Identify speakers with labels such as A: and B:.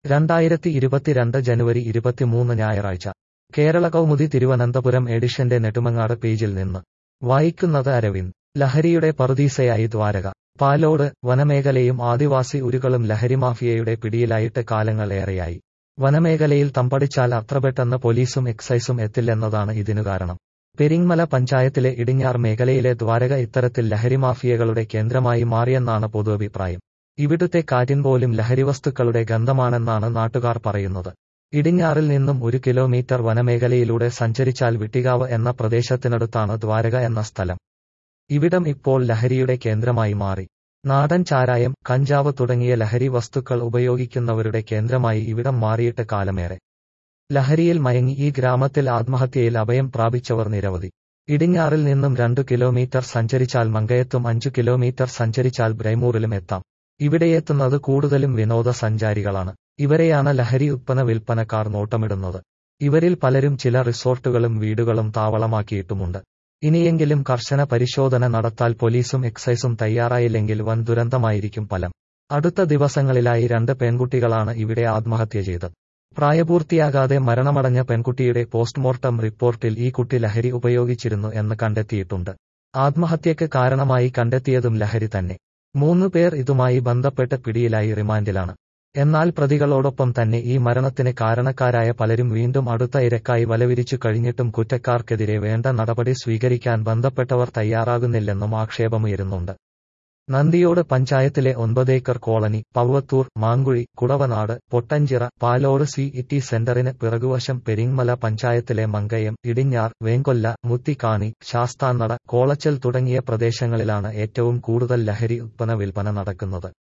A: രണ്ടായിരത്തി ഇരുപത്തിരണ്ട് ജനുവരി ഇരുപത്തിമൂന്ന് ഞായറാഴ്ച കേരള കൗമുദി തിരുവനന്തപുരം എഡിഷന്റെ നെടുമങ്ങാട് പേജിൽ നിന്ന് വായിക്കുന്നത് അരവിന്ദ് ലഹരിയുടെ പറുദീസയായി ദ്വാരക പാലോട് വനമേഖലയും ആദിവാസി ഉരുകളും ലഹരിമാഫിയയുടെ പിടിയിലായിട്ട് കാലങ്ങൾ ഏറെയായി വനമേഖലയിൽ തമ്പടിച്ചാൽ അത്ര പെട്ടെന്ന് പോലീസും എക്സൈസും എത്തില്ലെന്നതാണ് ഇതിനു കാരണം പെരിങ്മല പഞ്ചായത്തിലെ ഇടിഞ്ഞാർ മേഖലയിലെ ദ്വാരക ഇത്തരത്തിൽ ലഹരിമാഫിയകളുടെ കേന്ദ്രമായി മാറിയെന്നാണ് പൊതുഅഭിപ്രായം ഇവിടുത്തെ കാറ്റിൻ പോലും ലഹരിവസ്തുക്കളുടെ ഗന്ധമാണെന്നാണ് നാട്ടുകാർ പറയുന്നത് ഇടിഞ്ഞാറിൽ നിന്നും ഒരു കിലോമീറ്റർ വനമേഖലയിലൂടെ സഞ്ചരിച്ചാൽ വിട്ടികാവ് എന്ന പ്രദേശത്തിനടുത്താണ് ദ്വാരക എന്ന സ്ഥലം ഇവിടം ഇപ്പോൾ ലഹരിയുടെ കേന്ദ്രമായി മാറി നാടൻ ചാരായം കഞ്ചാവ് തുടങ്ങിയ ലഹരി വസ്തുക്കൾ ഉപയോഗിക്കുന്നവരുടെ കേന്ദ്രമായി ഇവിടം മാറിയിട്ട് കാലമേറെ ലഹരിയിൽ മയങ്ങി ഈ ഗ്രാമത്തിൽ ആത്മഹത്യയിൽ അഭയം പ്രാപിച്ചവർ നിരവധി ഇടിഞ്ഞാറിൽ നിന്നും രണ്ടു കിലോമീറ്റർ സഞ്ചരിച്ചാൽ മങ്കയത്തും അഞ്ചു കിലോമീറ്റർ സഞ്ചരിച്ചാൽ ബ്രൈമൂറിലും എത്താം ഇവിടെയെത്തുന്നത് കൂടുതലും വിനോദസഞ്ചാരികളാണ് ഇവരെയാണ് ലഹരി ഉത്പന്ന വിൽപ്പനക്കാർ നോട്ടമിടുന്നത് ഇവരിൽ പലരും ചില റിസോർട്ടുകളും വീടുകളും താവളമാക്കിയിട്ടുമുണ്ട് ഇനിയെങ്കിലും കർശന പരിശോധന നടത്താൽ പോലീസും എക്സൈസും തയ്യാറായില്ലെങ്കിൽ വൻ ദുരന്തമായിരിക്കും ഫലം അടുത്ത ദിവസങ്ങളിലായി രണ്ട് പെൺകുട്ടികളാണ് ഇവിടെ ആത്മഹത്യ ചെയ്തത് പ്രായപൂർത്തിയാകാതെ മരണമടഞ്ഞ പെൺകുട്ടിയുടെ പോസ്റ്റ്മോർട്ടം റിപ്പോർട്ടിൽ ഈ കുട്ടി ലഹരി ഉപയോഗിച്ചിരുന്നു എന്ന് കണ്ടെത്തിയിട്ടുണ്ട് ആത്മഹത്യക്ക് കാരണമായി കണ്ടെത്തിയതും ലഹരി തന്നെ മൂന്ന് പേർ ഇതുമായി ബന്ധപ്പെട്ട് പിടിയിലായി റിമാൻഡിലാണ് എന്നാൽ പ്രതികളോടൊപ്പം തന്നെ ഈ മരണത്തിന് കാരണക്കാരായ പലരും വീണ്ടും അടുത്ത ഇരക്കായി വലവിരിച്ചു കഴിഞ്ഞിട്ടും കുറ്റക്കാർക്കെതിരെ വേണ്ട നടപടി സ്വീകരിക്കാൻ ബന്ധപ്പെട്ടവർ തയ്യാറാകുന്നില്ലെന്നും ആക്ഷേപമുയരുന്നുണ്ട് നന്ദിയോട് പഞ്ചായത്തിലെ ഒൻപതേക്കർ കോളനി പൗവത്തൂർ മാങ്കുഴി കുടവനാട് പൊട്ടഞ്ചിറ പാലോട് സി ഇറ്റി സെന്ററിന് പിറകുവശം പെരിങ്മല പഞ്ചായത്തിലെ മങ്കയം ഇടിഞ്ഞാർ വേങ്കൊല്ല മുത്തിക്കാണി ശാസ്താന്നട കോളച്ചൽ തുടങ്ങിയ പ്രദേശങ്ങളിലാണ് ഏറ്റവും കൂടുതൽ ലഹരി ഉത്പന്ന വിൽപ്പന നടക്കുന്നത്